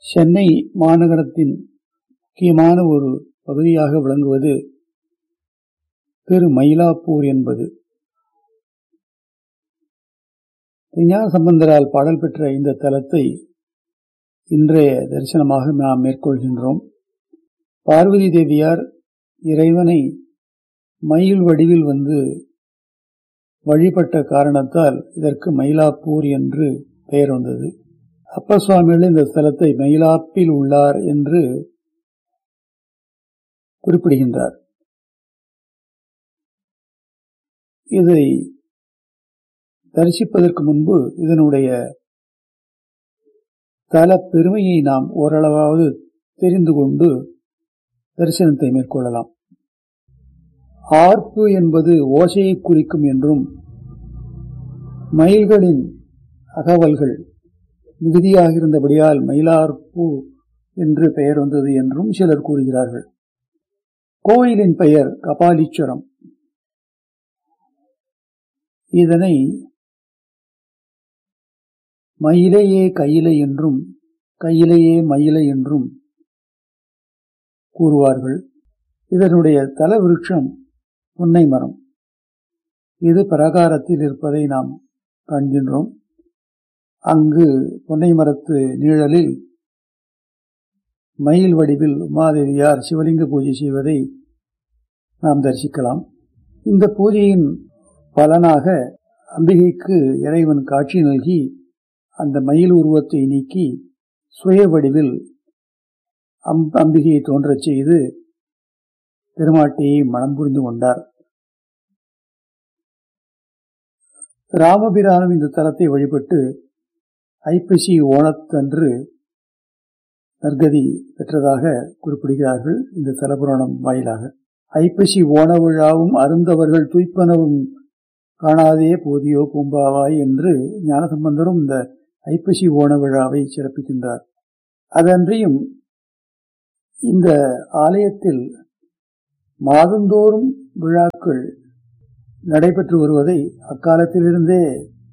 சென்னை மாநகரத்தின் முக்கியமான ஒரு பகுதியாக விளங்குவது திரு மயிலாப்பூர் என்பது விஞ்ஞான சம்பந்தரால் பாடல் பெற்ற இந்த தலத்தை இன்றைய தரிசனமாக நாம் மேற்கொள்கின்றோம் பார்வதி தேவியார் இறைவனை மயில் வடிவில் வந்து வழிபட்ட காரணத்தால் இதற்கு மயிலாப்பூர் என்று பெயர் வந்தது அப்பர் சுவாமிகள் இந்த ஸ்தலத்தை மயிலாப்பில் உள்ளார் என்று குறிப்பிடுகின்றார் இதை தரிசிப்பதற்கு முன்பு இதனுடைய தல பெருமையை நாம் ஓரளவாவது தெரிந்து கொண்டு தரிசனத்தை மேற்கொள்ளலாம் ஆர்ப்பு என்பது ஓசையை குறிக்கும் என்றும் மயில்களின் அகவல்கள் மிகுதியாக இருந்தபடியால் மயிலார்ப்பு என்று பெயர் வந்தது என்றும் சிலர் கூறுகிறார்கள் கோயிலின் பெயர் கபாலீஸ்வரம் இதனை மயிலையே கையிலை என்றும் கையிலையே மயிலை என்றும் கூறுவார்கள் இதனுடைய தல விருட்சம் புன்னை மரம் இது பிரகாரத்தில் இருப்பதை நாம் காண்கின்றோம் அங்கு புன்னை மரத்து நிழலில் மயில் வடிவில் உமாதேவியார் சிவலிங்க பூஜை செய்வதை நாம் தரிசிக்கலாம் இந்த பூஜையின் பலனாக அம்பிகைக்கு இறைவன் காட்சி நல்கி அந்த மயில் உருவத்தை நீக்கி சுய வடிவில் அம்பிகையை தோன்றச் செய்து பெருமாட்டியை மனம் புரிந்து கொண்டார் ராமபிரானும் இந்த தலத்தை வழிபட்டு ஐப்பசி ஓணத்தன்று நற்கதி பெற்றதாக குறிப்பிடுகிறார்கள் இந்த தலபுராணம் வாயிலாக ஐப்பசி ஓண விழாவும் அருந்தவர்கள் துய்ப்பனவும் காணாதே போதியோ பூம்பாவாய் என்று ஞானசம்பந்தரும் இந்த ஐப்பசி ஓண விழாவை சிறப்பிக்கின்றார் அதன்றியும் இந்த ஆலயத்தில் மாதந்தோறும் விழாக்கள் நடைபெற்று வருவதை அக்காலத்திலிருந்தே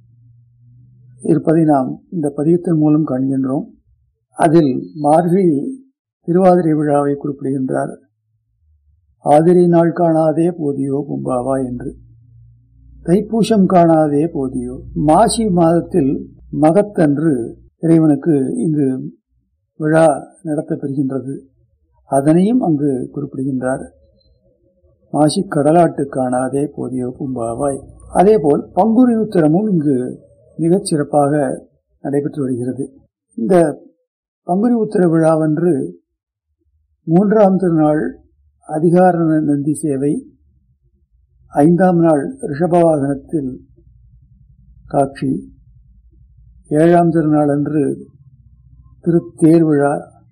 இருப்பதை நாம் இந்த பதியத்தின் மூலம் காண்கின்றோம் அதில் மார்கழி திருவாதிரை விழாவை குறிப்பிடுகின்றார் ஆதிரை நாள் காணாதே போதியோ கும்பாவா என்று தைப்பூசம் காணாதே போதியோ மாசி மாதத்தில் மகத்தன்று இறைவனுக்கு இங்கு விழா நடத்தப்பெறுகின்றது அதனையும் அங்கு குறிப்பிடுகின்றார் மாசி கடலாட்டு காணாதே போதியோ பூம்பாவாய் அதேபோல் பங்குரி உத்திரமும் இங்கு மிகச் சிறப்பாக நடைபெற்று வருகிறது இந்த பங்குனி உத்திர விழாவன்று மூன்றாம் திருநாள் அதிகார நந்தி சேவை ஐந்தாம் நாள் ரிஷபவாகனத்தில் காட்சி ஏழாம் திருநாள் அன்று திருத்தேர் விழா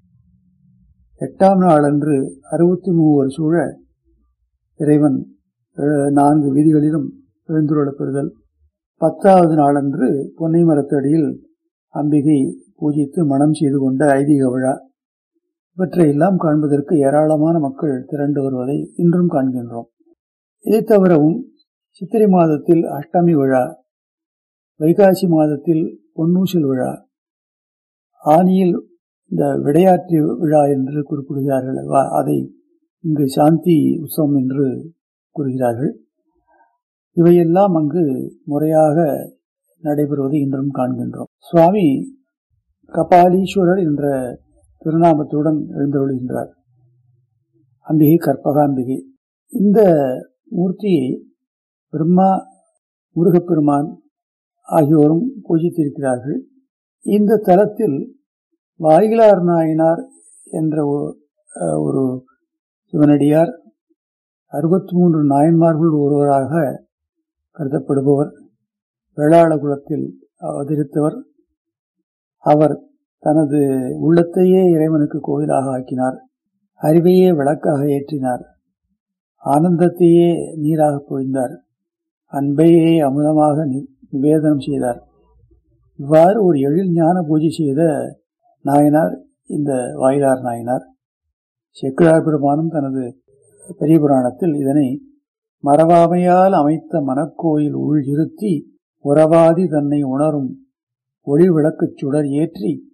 எட்டாம் நாள் அன்று அறுபத்தி மூவர் சூழ இறைவன் நான்கு வீதிகளிலும் எழுந்துருளப் பெறுதல் பத்தாவது நாளன்று பொன்னை மரத்தடியில் அம்பிகை பூஜித்து மனம் செய்து கொண்ட ஐதீக விழா இவற்றை எல்லாம் காண்பதற்கு ஏராளமான மக்கள் திரண்டு வருவதை இன்றும் காண்கின்றோம் இதை தவிரவும் சித்திரை மாதத்தில் அஷ்டமி விழா வைகாசி மாதத்தில் பொன்னூசில் விழா ஆனியில் இந்த விடையாற்றி விழா என்று குறிப்பிடுகிறார்கள் அதை இங்கு சாந்தி உற்சவம் என்று கூறுகிறார்கள் இவையெல்லாம் அங்கு முறையாக நடைபெறுவதை இன்றும் காண்கின்றோம் சுவாமி கபாலீஸ்வரர் என்ற திருநாமத்துடன் எழுந்தருளுகின்றார் அம்பிகை கற்பகாம்பிகை இந்த மூர்த்தியை பிரம்மா முருகப்பெருமான் ஆகியோரும் பூஜித்திருக்கிறார்கள் இந்த தலத்தில் வாயிலார் நாயனார் என்ற ஒரு சிவனடியார் அறுபத்தி மூன்று நாயன்மார்கள் ஒருவராக கருதப்படுபவர் வேளாள குலத்தில் அவதரித்தவர் அவர் தனது உள்ளத்தையே இறைவனுக்கு கோயிலாக ஆக்கினார் அறிவையே விளக்காக ஏற்றினார் ஆனந்தத்தையே நீராக பொழிந்தார் அன்பையே அமுதமாக நிவேதனம் செய்தார் இவ்வாறு ஒரு எழில் ஞான பூஜை செய்த நாயனார் இந்த வாயிலார் நாயனார் செக்கிழார் பெருமானும் தனது பெரிய புராணத்தில் இதனை மரபாமையால் அமைத்த மனக்கோயில் உள் இருத்தி உறவாதி தன்னை உணரும் ஒளி விளக்குச் சுடர் ஏற்றி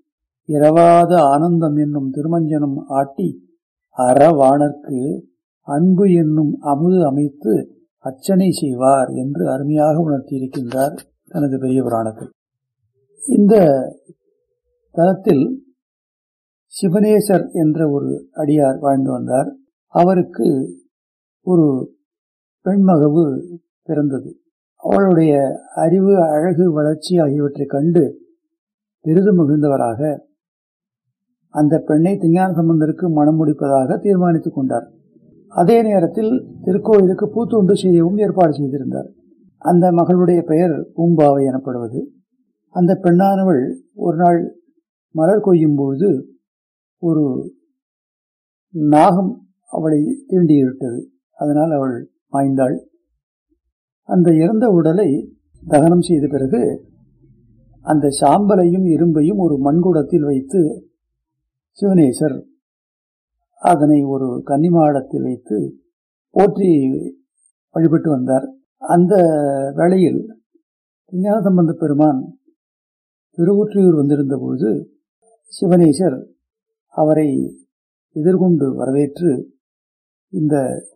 இரவாத ஆனந்தம் என்னும் திருமஞ்சனம் ஆட்டி அறவாணர்க்கு அன்பு என்னும் அமுது அமைத்து அர்ச்சனை செய்வார் என்று அருமையாக உணர்த்தியிருக்கின்றார் தனது பெரிய புராணத்தில் இந்த தலத்தில் சிவனேசர் என்ற ஒரு அடியார் வாழ்ந்து வந்தார் அவருக்கு ஒரு பெண்மகவு பிறந்தது அவளுடைய அறிவு அழகு வளர்ச்சி ஆகியவற்றை கண்டு பெரிதும் மிகுந்தவராக அந்த பெண்ணை திருஞான சம்பந்தருக்கு மனம் முடிப்பதாக தீர்மானித்துக் கொண்டார் அதே நேரத்தில் திருக்கோயிலுக்கு பூத்தொண்டு செய்யவும் ஏற்பாடு செய்திருந்தார் அந்த மகளுடைய பெயர் பூம்பாவை எனப்படுவது அந்த பெண்ணானவள் ஒரு நாள் மலர் கொய்யும் பொழுது ஒரு நாகம் அவளை தீண்டிவிட்டது அதனால் அவள் மாய்ந்தாள் அந்த இறந்த உடலை தகனம் செய்த பிறகு அந்த சாம்பலையும் இரும்பையும் ஒரு மண்குடத்தில் வைத்து சிவனேசர் அதனை ஒரு கன்னிமாடத்தில் வைத்து போற்றி வழிபட்டு வந்தார் அந்த வேளையில் விஞ்ஞான சம்பந்த பெருமான் திருவொற்றியூர் வந்திருந்த பொழுது சிவனேசர் அவரை எதிர்கொண்டு வரவேற்று இந்த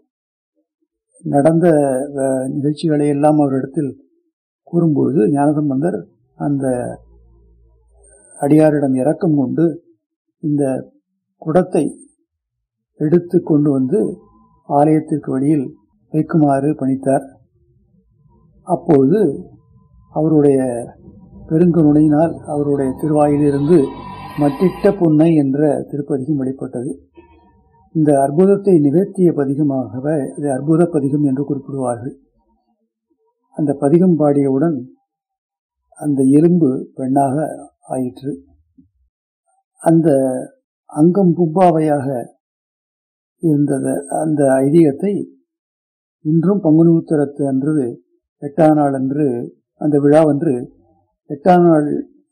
நடந்த நிகழ்ச்சிகளை எல்லாம் அவரிடத்தில் கூறும்பொழுது ஞானசம்பந்தர் அந்த அடியாரிடம் இரக்கம் கொண்டு இந்த குடத்தை எடுத்து கொண்டு வந்து ஆலயத்திற்கு வழியில் வைக்குமாறு பணித்தார் அப்பொழுது அவருடைய பெருங்கருணையினால் அவருடைய திருவாயிலிருந்து மட்டிட்ட புன்னை என்ற திருப்பதிகம் வெளிப்பட்டது இந்த அற்புதத்தை நிகழ்த்திய பதிகமாகவே இது அற்புத பதிகம் என்று குறிப்பிடுவார்கள் அந்த பதிகம் பாடியவுடன் அந்த எலும்பு பெண்ணாக ஆயிற்று அந்த அங்கம் புப்பாவையாக இருந்தது அந்த ஐதீகத்தை இன்றும் பங்குனி உத்தரத்து அன்று எட்டாம் நாள் அன்று அந்த விழாவன்று எட்டாம் நாள்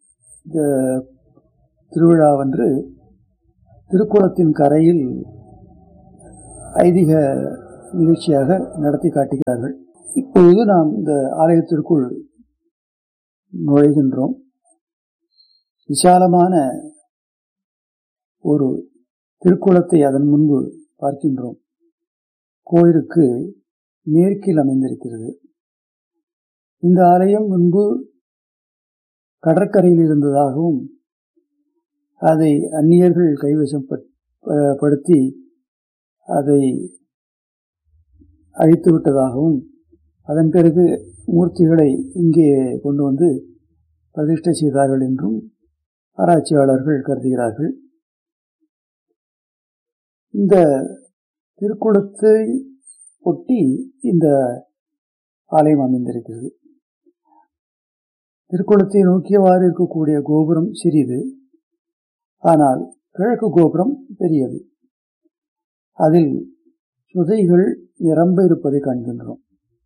திருவிழாவன்று திருக்குளத்தின் கரையில் ஐதீக நிகழ்ச்சியாக நடத்தி காட்டுகிறார்கள் இப்பொழுது நாம் இந்த ஆலயத்திற்குள் நுழைகின்றோம் விசாலமான ஒரு திருக்குளத்தை அதன் முன்பு பார்க்கின்றோம் கோயிலுக்கு மேற்கில் அமைந்திருக்கிறது இந்த ஆலயம் முன்பு கடற்கரையில் இருந்ததாகவும் அதை அந்நியர்கள் கைவசம் படுத்தி அதை அழித்து விட்டதாகவும் அதன் பிறகு மூர்த்திகளை இங்கே கொண்டு வந்து பிரதிஷ்டை செய்தார்கள் என்றும் ஆராய்ச்சியாளர்கள் கருதுகிறார்கள் இந்த திருக்குளத்தை ஒட்டி இந்த ஆலயம் அமைந்திருக்கிறது திருக்குளத்தை நோக்கியவாறு இருக்கக்கூடிய கோபுரம் சிறிது ஆனால் கிழக்கு கோபுரம் பெரியது அதில் சுதைகள் நிரம்ப இருப்பதை காண்கின்றோம்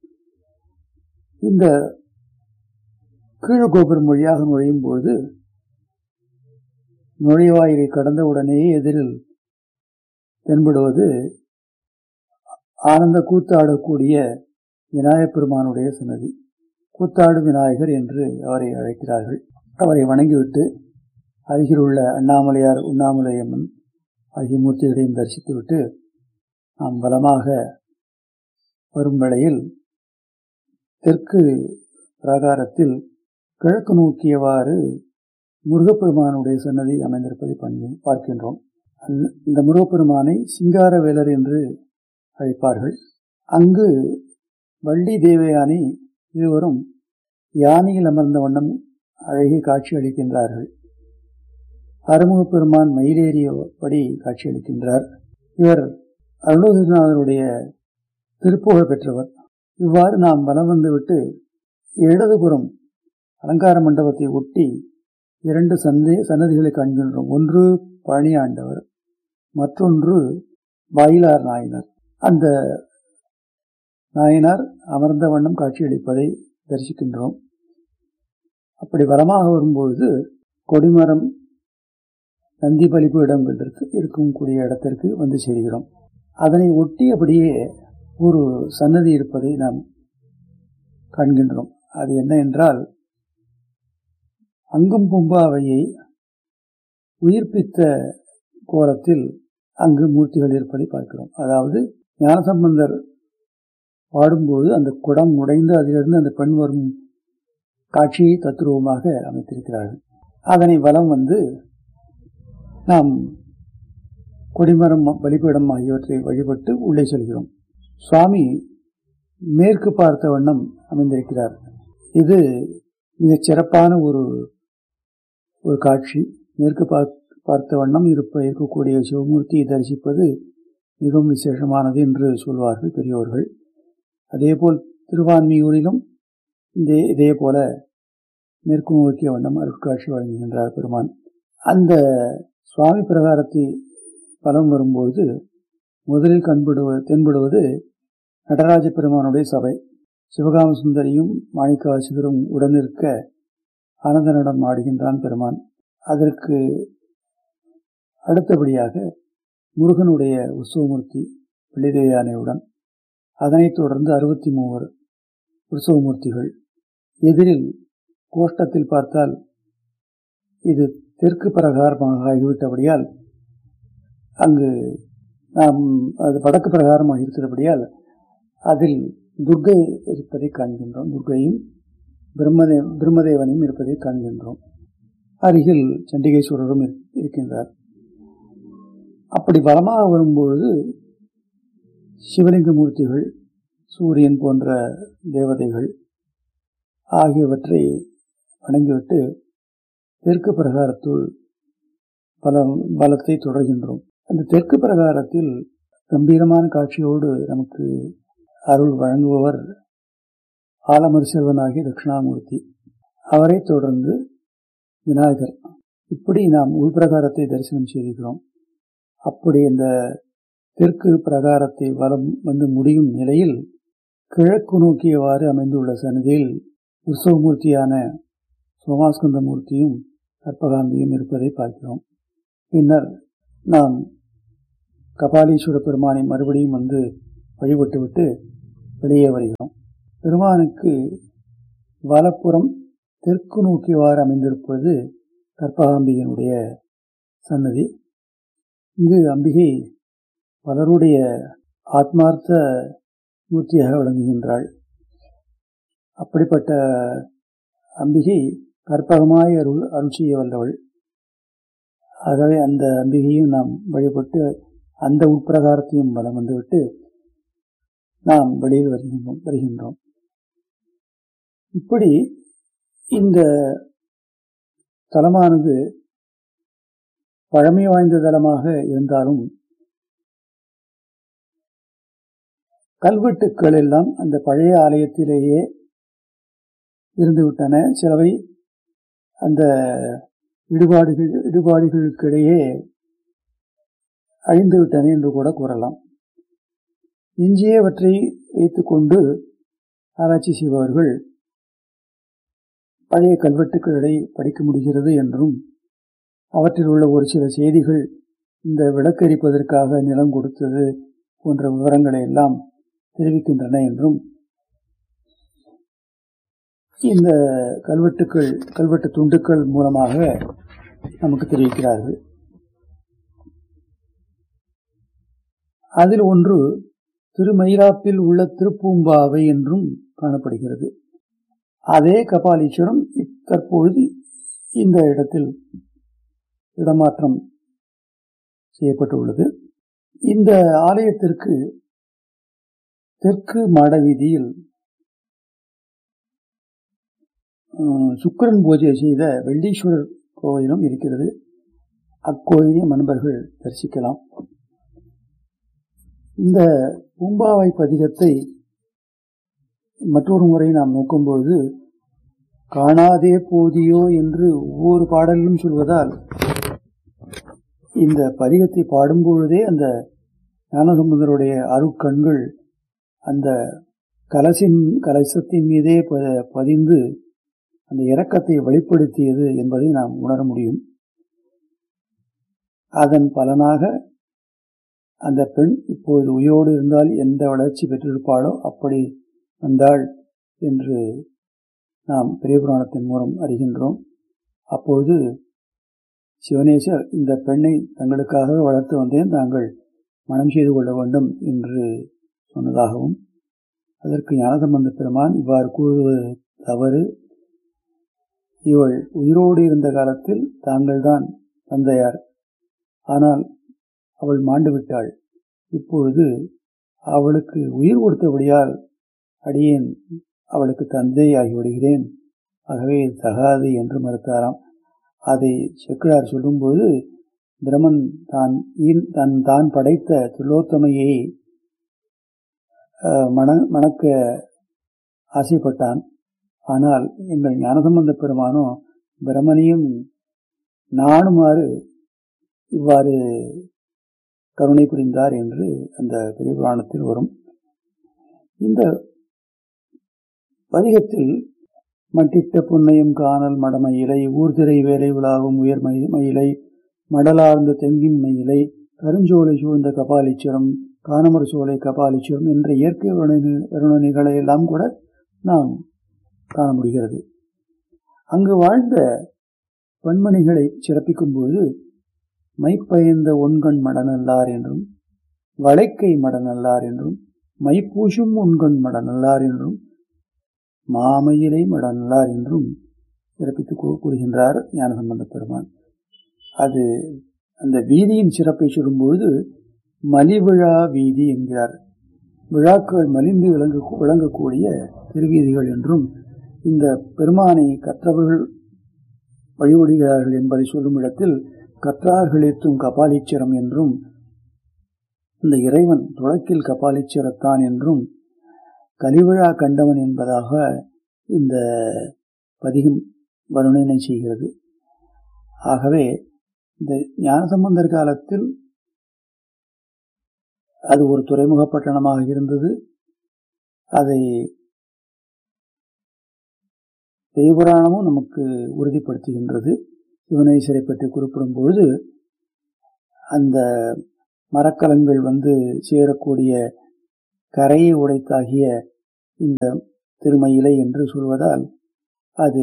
இந்த கீழ கோபுரம் வழியாக நுழையும் பொழுது நுழைவாயிலை கடந்த உடனேயே எதிரில் தென்படுவது ஆனந்த கூத்தாடக்கூடிய விநாயகப் பெருமானுடைய சன்னதி கூத்தாடு விநாயகர் என்று அவரை அழைக்கிறார்கள் அவரை வணங்கிவிட்டு அருகில் உள்ள அண்ணாமலையார் உண்ணாமலையம்மன் ஆகிய மூர்த்திகளையும் தரிசித்துவிட்டு நாம் பலமாக வரும் வேளையில் தெற்கு பிராகாரத்தில் கிழக்கு நோக்கியவாறு முருகப்பெருமானுடைய சன்னதி அமைந்திருப்பதை பார்க்கின்றோம் இந்த முருகப்பெருமானை சிங்காரவேலர் என்று அழைப்பார்கள் அங்கு வள்ளி தேவயானி இருவரும் யானையில் அமர்ந்த வண்ணம் அழகி காட்சி அளிக்கின்றார்கள் அருமுகப் பெருமான் மயிலேறியபடி காட்சியளிக்கின்றார் இவர் அருணகிரிநாதருடைய திருப்புகழ் பெற்றவர் இவ்வாறு நாம் வலம் வந்துவிட்டு இடதுபுறம் அலங்கார மண்டபத்தை ஒட்டி இரண்டு சந்தை சன்னதிகளை காண்கின்றோம் ஒன்று பழனி ஆண்டவர் மற்றொன்று வாயிலார் நாயனர் அந்த நாயனார் அமர்ந்த வண்ணம் காட்சியளிப்பதை தரிசிக்கின்றோம் அப்படி வளமாக வரும்பொழுது கொடிமரம் நந்தி பலிப்பு இடங்கள் இருக்கும் கூடிய இடத்திற்கு வந்து சேர்கிறோம் அதனை ஒட்டியபடியே ஒரு சன்னதி இருப்பதை நாம் காண்கின்றோம் அது என்ன என்றால் அங்கும் பூம்பாவையை உயிர்ப்பித்த கோலத்தில் அங்கு மூர்த்திகள் இருப்பதை பார்க்கிறோம் அதாவது ஞானசம்பந்தர் பாடும்போது அந்த குடம் உடைந்து அதிலிருந்து அந்த பெண் வரும் காட்சியை தத்துருவமாக அமைத்திருக்கிறார்கள் அதனை வலம் வந்து நாம் கொடிமரம் பலிபீடம் ஆகியவற்றை வழிபட்டு உள்ளே செல்கிறோம் சுவாமி மேற்கு பார்த்த வண்ணம் அமைந்திருக்கிறார் இது மிகச் சிறப்பான ஒரு ஒரு காட்சி மேற்கு பார்த்த வண்ணம் இருப்ப இருக்கக்கூடிய சிவமூர்த்தியை தரிசிப்பது மிகவும் விசேஷமானது என்று சொல்வார்கள் பெரியோர்கள் அதேபோல் திருவான்மியூரிலும் இதே இதே போல மேற்கு நோக்கிய வண்ணம் அருட்காட்சி வழங்குகின்றார் பெருமான் அந்த சுவாமி பிரகாரத்தை பலம் வரும்போது முதலில் கண்படுவது தென்படுவது நடராஜ பெருமானுடைய சபை சிவகாம சுந்தரியும் மாணிக்காசிகரும் உடனிருக்க ஆனந்த நடம் ஆடுகின்றான் பெருமான் அதற்கு அடுத்தபடியாக முருகனுடைய உற்சவமூர்த்தி பிள்ளைதேயானையுடன் அதனைத் தொடர்ந்து அறுபத்தி மூவர் உற்சவமூர்த்திகள் எதிரில் கோஷ்டத்தில் பார்த்தால் இது தெற்கு பிரகாரமாக ஆகிவிட்டபடியால் அங்கு நாம் அது வடக்கு பிரகாரமாக இருக்கிறபடியால் அதில் துர்கை இருப்பதை காண்கின்றோம் துர்கையும் பிரம்மதே பிரம்மதேவனையும் இருப்பதை காண்கின்றோம் அருகில் சண்டிகேஸ்வரரும் இருக்கின்றார் அப்படி வளமாக வரும்பொழுது சிவலிங்க மூர்த்திகள் சூரியன் போன்ற தேவதைகள் ஆகியவற்றை வணங்கிவிட்டு தெற்கு பிரகாரத்துள் பல பலத்தை தொடர்கின்றோம் அந்த தெற்கு பிரகாரத்தில் கம்பீரமான காட்சியோடு நமக்கு அருள் வழங்குபவர் ஆலமர் செல்வனாகிய தட்சிணாமூர்த்தி அவரை தொடர்ந்து விநாயகர் இப்படி நாம் உள்பிரகாரத்தை தரிசனம் செய்திருக்கிறோம் அப்படி இந்த தெற்கு பிரகாரத்தை வலம் வந்து முடியும் நிலையில் கிழக்கு நோக்கியவாறு அமைந்துள்ள சன்னதியில் உற்சவமூர்த்தியான சோமாஸ்கந்த மூர்த்தியும் கற்பகாந்தியும் இருப்பதை பார்க்கிறோம் பின்னர் நாம் கபாலீஸ்வர பெருமானை மறுபடியும் வந்து வழிபட்டுவிட்டு வெளியே வருகிறோம் பெருமானுக்கு வலப்புறம் தெற்கு நோக்கியவாறு அமைந்திருப்பது கற்பகாம்பிகனுடைய சன்னதி இங்கு அம்பிகை பலருடைய ஆத்மார்த்த மூர்த்தியாக விளங்குகின்றாள் அப்படிப்பட்ட அம்பிகை கற்பகமாய் அருள் அருள் செய்ய வல்லவள் ஆகவே அந்த அம்பிகையும் நாம் வழிபட்டு அந்த உட்பிரகாரத்தையும் வலம் வந்துவிட்டு நாம் வெளியில் வருகின்றோம் வருகின்றோம் இப்படி இந்த தலமானது பழமை வாய்ந்த தலமாக இருந்தாலும் கல்வெட்டுக்கள் எல்லாம் அந்த பழைய ஆலயத்திலேயே இருந்துவிட்டன சிலவை அந்த இடுபாடுகள் இடுபாடுகளுக்கிடையே அழிந்துவிட்டன என்று கூட கூறலாம் எஞ்சியவற்றை வைத்துக்கொண்டு ஆராய்ச்சி செய்பவர்கள் பழைய கல்வெட்டுக்களை படிக்க முடிகிறது என்றும் அவற்றில் உள்ள ஒரு சில செய்திகள் இந்த விளக்கரிப்பதற்காக நிலம் கொடுத்தது போன்ற விவரங்களை எல்லாம் தெரிவிக்கின்றன என்றும் இந்த கல்வெட்டுக்கள் கல்வெட்டு துண்டுக்கள் மூலமாக நமக்கு தெரிவிக்கிறார்கள் அதில் ஒன்று திருமயிலாப்பில் உள்ள திருப்பூம்பாவை என்றும் காணப்படுகிறது அதே கபாலீஸ்வரம் தற்பொழுது இந்த இடத்தில் இடமாற்றம் செய்யப்பட்டுள்ளது இந்த ஆலயத்திற்கு தெற்கு மாட வீதியில் சுக்கரன் பூஜை செய்த வெள்ளீஸ்வரர் கோயிலும் இருக்கிறது அக்கோயிலையும் நண்பர்கள் தரிசிக்கலாம் இந்த பூம்பாவை பதிகத்தை மற்றொரு முறை நாம் நோக்கும்பொழுது காணாதே போதியோ என்று ஒவ்வொரு பாடலிலும் சொல்வதால் இந்த பதிகத்தை பாடும்பொழுதே அந்த ஞானசம்பந்தருடைய அருட்கண்கள் அந்த கலசின் கலசத்தின் மீதே பதிந்து அந்த இரக்கத்தை வெளிப்படுத்தியது என்பதை நாம் உணர முடியும் அதன் பலனாக அந்த பெண் இப்பொழுது உயிரோடு இருந்தால் எந்த வளர்ச்சி பெற்றிருப்பாளோ அப்படி வந்தாள் என்று நாம் பெரிய புராணத்தின் மூலம் அறிகின்றோம் அப்பொழுது சிவனேசர் இந்த பெண்ணை தங்களுக்காக வளர்த்து வந்தேன் தாங்கள் மனம் செய்து கொள்ள வேண்டும் என்று சொன்னதாகவும் அதற்கு ஞானசம்பந்த பெருமான் இவ்வாறு கூறுவது தவறு இவள் உயிரோடு இருந்த காலத்தில் தாங்கள்தான் தந்தையார் ஆனால் அவள் மாண்டு விட்டாள் இப்பொழுது அவளுக்கு உயிர் கொடுத்தபடியால் அடியேன் அவளுக்கு தந்தை ஆகிவிடுகிறேன் ஆகவே இது தகாது என்று மறுத்தாராம் அதை செக்கிழார் சொல்லும்போது பிரமன் தான் தன் தான் படைத்த திலோத்தமையை மண மணக்க ஆசைப்பட்டான் ஆனால் எங்கள் ஞானசம்பந்த பெருமானோ பிரமனையும் நாணுமாறு இவ்வாறு கருணை புரிந்தார் என்று அந்த பெரிய புராணத்தில் வரும் இந்த பதிகத்தில் மட்டிட்ட புன்னையும் காணல் மடமயிலை ஊர்திரை வேலை உலாவும் உயர் மயிலை மடலார்ந்த தெங்கின் மயிலை கருஞ்சோலை சூழ்ந்த கபாலீஸ்வரம் கானமர் சோலை கபாலீஸ்வரம் என்ற இயற்கை வருணனைகளை எல்லாம் கூட நாம் காண முடிகிறது அங்கு வாழ்ந்த பெண்மணிகளை சிறப்பிக்கும் போது மைப்பயந்த ஒன்கண் மடநல்லார் என்றும் வளைக்கை மடநல்லார் என்றும் மைப்பூசும் உண்கண் மடநல்லார் என்றும் மாமையிலை மடநல்லார் என்றும் சிறப்பித்து கூறுகின்றார் ஞானசம்பந்த பெருமான் அது அந்த வீதியின் சிறப்பை சொல்லும்பொழுது மலிவிழா வீதி என்கிறார் விழாக்கள் மலிந்து விளங்க விளங்கக்கூடிய திருவீதிகள் என்றும் இந்த பெருமானை கற்றவர்கள் வழிபடுகிறார்கள் என்பதை சொல்லும் இடத்தில் கற்றார்கள் ஏத்தும் கபாலீச்சரம் என்றும் இந்த இறைவன் துளக்கில் கபாலீச்சரத்தான் என்றும் கலிவிழா கண்டவன் என்பதாக இந்த பதிகம் வருணனை செய்கிறது ஆகவே இந்த ஞானசம்பந்தர் காலத்தில் அது ஒரு துறைமுக பட்டணமாக இருந்தது அதை பெரியபுராணமும் நமக்கு உறுதிப்படுத்துகின்றது சிவனேஸ்வரை பற்றி குறிப்பிடும் பொழுது அந்த மரக்கலங்கள் வந்து சேரக்கூடிய கரையை உடைத்தாகிய இந்த திருமயிலை என்று சொல்வதால் அது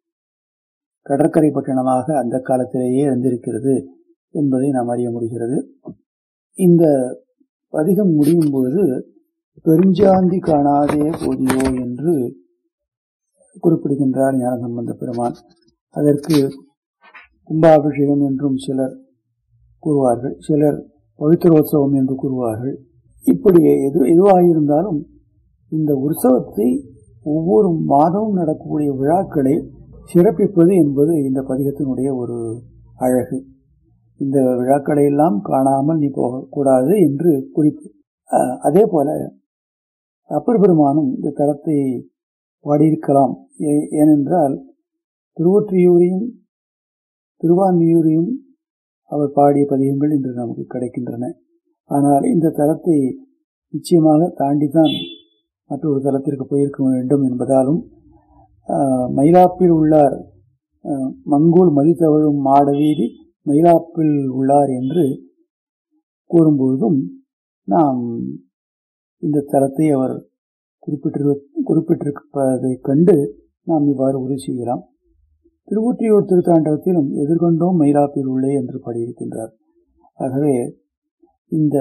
கடற்கரை பட்டணமாக அந்த காலத்திலேயே இருந்திருக்கிறது என்பதை நாம் அறிய முடிகிறது இந்த பதிகம் முடியும் பொழுது பெருஞ்சாந்தி காணாதே போதியோ என்று குறிப்பிடுகின்றார் ஞானசம்பந்த பெருமான் அதற்கு கும்பாபிஷேகம் என்றும் சிலர் கூறுவார்கள் சிலர் பவித்திரோத்சவம் என்று கூறுவார்கள் இப்படி எது எதுவாக இருந்தாலும் இந்த உற்சவத்தை ஒவ்வொரு மாதமும் நடக்கக்கூடிய விழாக்களை சிறப்பிப்பது என்பது இந்த பதிகத்தினுடைய ஒரு அழகு இந்த விழாக்களை எல்லாம் காணாமல் நீ போகக்கூடாது என்று குறிப்பு அதே போல அப்பர் பெருமானும் இந்த தரத்தை பாடியிருக்கலாம் ஏனென்றால் திருவொற்றியூரையும் திருவான்மியூரையும் அவர் பாடிய பதிகங்கள் இன்று நமக்கு கிடைக்கின்றன ஆனால் இந்த தலத்தை நிச்சயமாக தாண்டித்தான் மற்றொரு தலத்திற்கு போயிருக்க வேண்டும் என்பதாலும் மயிலாப்பில் உள்ளார் மங்கூல் மதித்தவழும் மாடவீதி மயிலாப்பில் உள்ளார் என்று கூறும்பொழுதும் நாம் இந்த தலத்தை அவர் குறிப்பிட்டிரு குறிப்பிட்டிருப்பதைக் கண்டு நாம் இவ்வாறு உறுதி செய்யலாம் திருவொற்றியூர் திருத்தாண்டகத்திலும் எதிர்கொண்டோம் மயிலாப்பில் உள்ளே என்று பாடியிருக்கின்றார் ஆகவே இந்த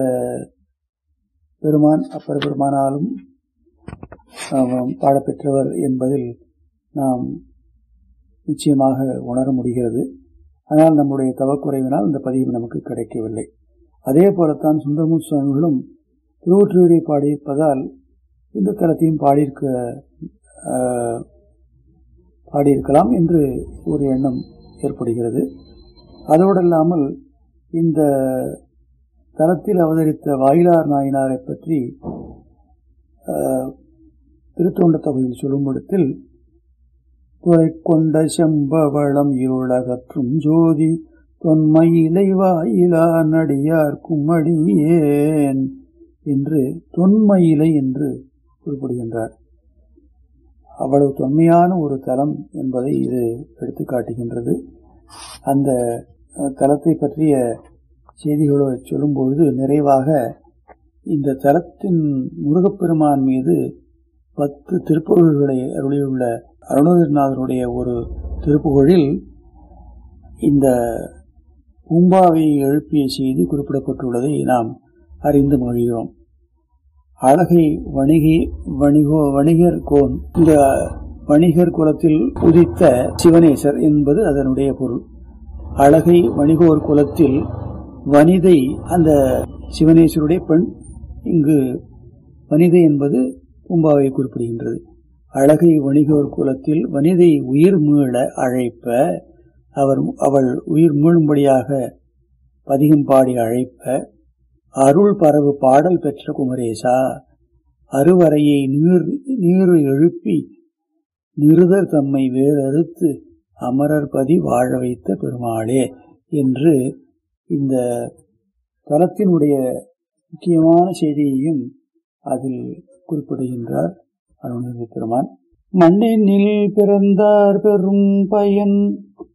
பெருமான் அப்பர் பெருமானாலும் பாடப்பெற்றவர் என்பதில் நாம் நிச்சயமாக உணர முடிகிறது ஆனால் நம்முடைய தவக்குறைவினால் இந்த பதிவு நமக்கு கிடைக்கவில்லை அதே போலத்தான் சுந்தரமூர் சுவாமிகளும் திருவொற்றியூரை பாடியிருப்பதால் இந்த தலத்தையும் பாடியிருக்க பாடியிருக்கலாம் என்று ஒரு எண்ணம் ஏற்படுகிறது அதோடல்லாமல் இந்த தலத்தில் அவதரித்த வாயிலார் நாயனாரை பற்றி திருத்தொண்ட தொகையில் சொல்லும் இடத்தில் துறை கொண்ட செம்பவளம் இருளகற்றும் ஜோதி தொன்மையிலை வாயிலா நடியார் கும்மடியேன் என்று தொன்மையிலை என்று குறிப்பிடுகின்றார் அவ்வளவு தொன்மையான ஒரு தலம் என்பதை இது எடுத்து காட்டுகின்றது அந்த தலத்தை பற்றிய செய்திகளோ சொல்லும்பொழுது நிறைவாக இந்த தலத்தின் முருகப்பெருமான் மீது பத்து திருப்புகழ்களை அருளியுள்ள அருணகிரிநாதருடைய ஒரு திருப்புகழில் இந்த பூம்பாவையை எழுப்பிய செய்தி குறிப்பிடப்பட்டுள்ளதை நாம் அறிந்து மொழிகிறோம் அழகை வணிகை வணிகோ வணிகர் கோன் இந்த வணிகர் குலத்தில் உதித்த சிவனேசர் என்பது அதனுடைய பொருள் அழகை வணிகோர் குலத்தில் வனிதை அந்த சிவனேஸ்வருடைய பெண் இங்கு வனிதை என்பது பூம்பாவை குறிப்பிடுகின்றது அழகை வணிகோர் குலத்தில் வனிதை உயிர் மீள அழைப்ப அவர் அவள் உயிர் மீளும்படியாக பதிகம் பாடி அழைப்ப அருள் பரவு பாடல் பெற்ற குமரேசா அருவரையை நீர் நீர் எழுப்பி நிருதர் தம்மை வேறறுத்து அமரர் பதி வாழ வைத்த பெருமாளே என்று இந்த தலத்தினுடைய முக்கியமான செய்தியையும் அதில் குறிப்பிடுகின்றார் அருணகிரி பெருமான் மண்ணினில் பிறந்தார் பெரும் பயன்